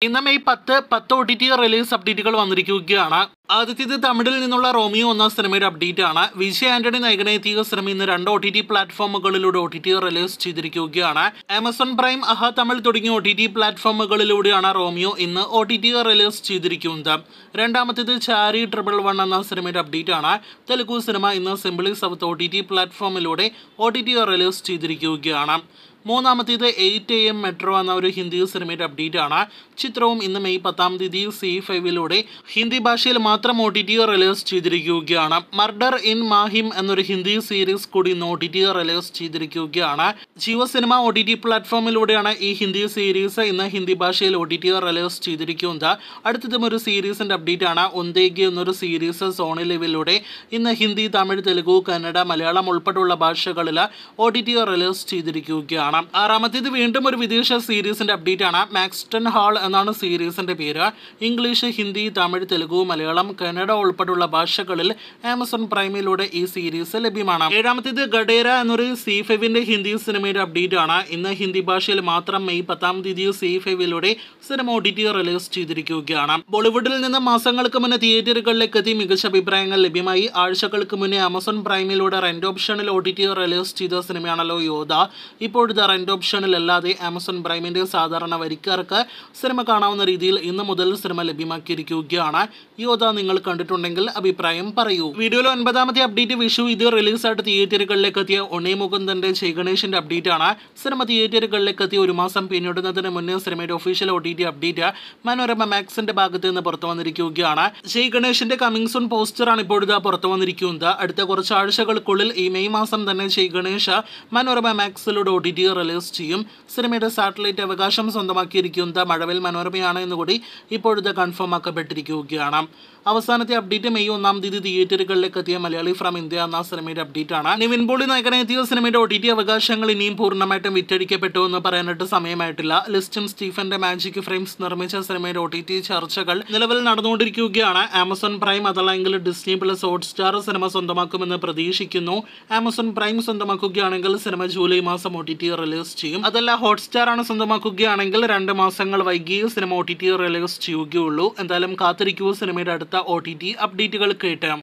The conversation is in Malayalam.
ഇന്ന് മെയ് പത്ത് പത്ത് ഒ ടി ടി റിലീസ് അപ്ഡേറ്റുകൾ വന്നിരിക്കുകയാണ് ആദ്യത്തേത് തമിഴിൽ നിന്നുള്ള റോമിയോ എന്ന സിനിമയുടെ അപ്ഡേറ്റ് ആണ് വിജയ് ആന്റണി നായകനെത്തിയ സിനിമ ഇന്ന് രണ്ട് ഒ ടി ടി പ്ലാറ്റ്ഫോമുകളിലൂടെ ഒ ടി ടി റിലീസ് ചെയ്തിരിക്കുകയാണ് ആമസോൺ പ്രൈം അഹ തമിഴ് തുടങ്ങിയ ഒ ടി ടി പ്ലാറ്റ്ഫോമുകളിലൂടെയാണ് റോമിയോ ഇന്ന് ഒ ടി ടി റിലീസ് ചെയ്തിരിക്കുന്നത് രണ്ടാമത്തേത് ചാരി ട്രിപ്പിൾ വൺ എന്ന സിനിമയുടെ അപ്ഡേറ്റ് ആണ് തെലുഗു സിനിമ ഇന്ന് simply south O T T പ്ലാറ്റ്ഫോമിലൂടെ ഒ ടി ടി റിലീസ് ചെയ്തിരിക്കുകയാണ് മൂന്നാമത്തേത് എയ്റ്റ് എ എം മെട്രോ എന്ന ഒരു ഹിന്ദി സിനിമയുടെ അപ്ഡേറ്റ് ആണ് ചിത്രവും ഇന്ന് മെയ് പത്താം തീയതി സി ഫൈവിലൂടെ ഹിന്ദി ഭാഷയിൽ മാത്രം ഒ ടി ടി റിലീസ് ചെയ്തിരിക്കുകയാണ് മർഡർ ഇൻ മാഹിം എന്നൊരു ഹിന്ദി സീരീസ് കൂടി ഇന്ന് ഒ ടി ടി റിലീസ് ചെയ്തിരിക്കുകയാണ് Jio cinema O T T പ്ലാറ്റ്ഫോമിലൂടെയാണ് ഈ ഹിന്ദി സീരീസ് ഇന്ന് ഹിന്ദി ഭാഷയിൽ ഒ ടി ടി റിലീസ് ചെയ്തിരിക്കുന്നത് അടുത്തതും ഒരു സീരീസിന്റെ അപ്ഡേറ്റ് ആണ് ഒന്തേഗി എന്നൊരു സീരീസ് സോണി ലെവലിലൂടെ ഇന്ന് ഹിന്ദി തമിഴ് തെലുഗു കന്നഡ മലയാളം ഉൾപ്പെടെയുള്ള ഭാഷകളിൽ ഒ ടി ടി റിലീസ് ചെയ്തിരിക്കുകയാണ് ആറാമത്തേത് വീണ്ടും ഒരു വിദേശ സീരീസിന്റെ അപ്ഡേറ്റ് ആണ് മാക്സ്റ്റൺ ഹാൾ എന്നാണ് സീരീസിന്റെ പേര് ഇംഗ്ലീഷ് ഹിന്ദി തമിഴ് തെലുഗു മലയാളം കന്നഡ ഉൾപ്പെടെയുള്ള ഭാഷകളിൽ ആമസോൺ പ്രൈമിലൂടെ ഈ സീരീസ് ലഭ്യമാണ് ഏഴാമത്തേത് ഗഡേര എന്നൊരു സി ഫൈവിന്റെ ഹിന്ദി സിനിമയുടെ അപ്ഡേറ്റ് ആണ് ഇന്ന് ഹിന്ദി ഭാഷയിൽ മാത്രം മെയ് പത്താം തീയതി സി ഫൈവിലൂടെ cinema O T T release ചെയ്തിരിക്കുകയാണ് ബോളിവുഡിൽ നിന്ന് മാസങ്ങൾക്ക് മുന്നേ തിയേറ്ററുകളിലേക്ക് എത്തി മികച്ച അഭിപ്രായങ്ങൾ ലഭ്യമായി ആഴ്ചകൾക്ക് മുന്നേ ആമസോൺ പ്രൈമിലൂടെ റെന്റ് ഓപ്ഷനിൽ ഒ ടി ടി റിലീസ് ചെയ്ത സിനിമയാണല്ലോ യോധ ഇപ്പോഴത്തെ റെന്റ് ഓപ്ഷനിൽ അല്ലാതെ ആമസോൺ പ്രൈമിന്റെ സാധാരണ വരിക്കാർക്ക് സിനിമ കാണാവുന്ന രീതിയിൽ ഇന്ന് മുതൽ സിനിമ ലഭ്യമാക്കിയിരിക്കുകയാണ് യോധ നിങ്ങൾ കണ്ടിട്ടുണ്ടെങ്കിൽ അഭിപ്രായം പറയൂ വീഡിയോയിലെ ഒൻപതാമത്തെ അപ്ഡേറ്റ് വിഷു ഇത് റിലീസായിട്ട് തിയേറ്ററുകളിലേക്ക് എത്തിയ ഉണ്ണി മുകുന്ദന്റെ ജയ് ഗണേഷിന്റെ അപ്ഡേറ്റ് ആണ് സിനിമ തിയേറ്ററുകളിലേക്ക് എത്തി ഒരു മാസം പിന്നിടുന്നതിന് മുന്നേ സിനിമയുടെ official O T T update Manorama മാക്സിന്റെ ഭാഗത്ത് നിന്ന് പുറത്തു വന്നിരിക്കുകയാണ് ജയ് ഗണേഷിന്റെ കമ്മിങ് സൂൺ പോസ്റ്ററാണ് ഇപ്പോഴിതാ പുറത്തു വന്നിരിക്കുന്നത് അടുത്ത കുറച്ച് ആഴ്ചകൾക്കുള്ളിൽ ഈ മെയ് മാസം തന്നെ ജയ് ഗണേഷ് മനോരമ മാക്സിലൂടെ ഒ ടി ടി റിലീസ് ചെയ്യും സിനിമയുടെ സാറ്റലൈറ്റ് അവകാശം സ്വന്തമാക്കിയിരിക്കുന്നത് മഴവിൽ മനോരമയാണ് എന്നുകൂടി ഇപ്പോഴത്തെ കൺഫേം ആക്കപ്പെട്ടിരിക്കുകയാണ് അവസാനത്തെ അപ്ഡേറ്റ് മെയ് ഒന്നാം തീയതി തിയേറ്ററുകളിലേക്ക് എത്തിയ മലയാളി ഫ്രം ഇന്ത്യ എന്ന സിനിമയുടെ അപ്ഡേറ്റ് ആണ് നിവിൻ പോളി നായകനെ എത്തിയ സിനിമയുടെ ഒ ടി ടി അവകാശങ്ങൾ ഇനിയും പൂർണ്ണമായിട്ടും വിറ്റഴിക്കപ്പെട്ടു എന്ന് പറയാനായിട്ട് സമയമായിട്ടില്ല ലിസ്റ്റും സ്റ്റീഫന്റെ മാജിക് ഫ്രെയിംസ് നിർമ്മിച്ച സിനിമയുടെ ഒ ടി ടി ചർച്ചകൾ നിലവിൽ നടന്നുകൊണ്ടിരിക്കുകയാണ് ആമസോൺ പ്രൈം അതല്ലെങ്കിൽ ഡിസ്നി പ്ലസ് ഹോട്ട്സ്റ്റാർ സിനിമ സ്വന്തമാക്കുമെന്ന് പ്രതീക്ഷിക്കുന്നു ആമസോൺ പ്രൈം സ്വന്തമാക്കുകയാണെങ്കിൽ സിനിമ ജൂലൈ മാസം ഒ ടി ടി റിലീസ് ചെയ്യും അതല്ല ഹോട്ട്സ്റ്റാർ ആണ് സ്വന്തമാക്കുകയാണെങ്കിൽ രണ്ട് മാസങ്ങൾ വൈകി cinema O T T release ചെയ്യുകയുള്ളൂ എന്തായാലും കാത്തിരിക്കൂ സിനിമയുടെ അടുത്ത ഒ ടി ടി അപ്ഡേറ്റുകൾ കേട്ട്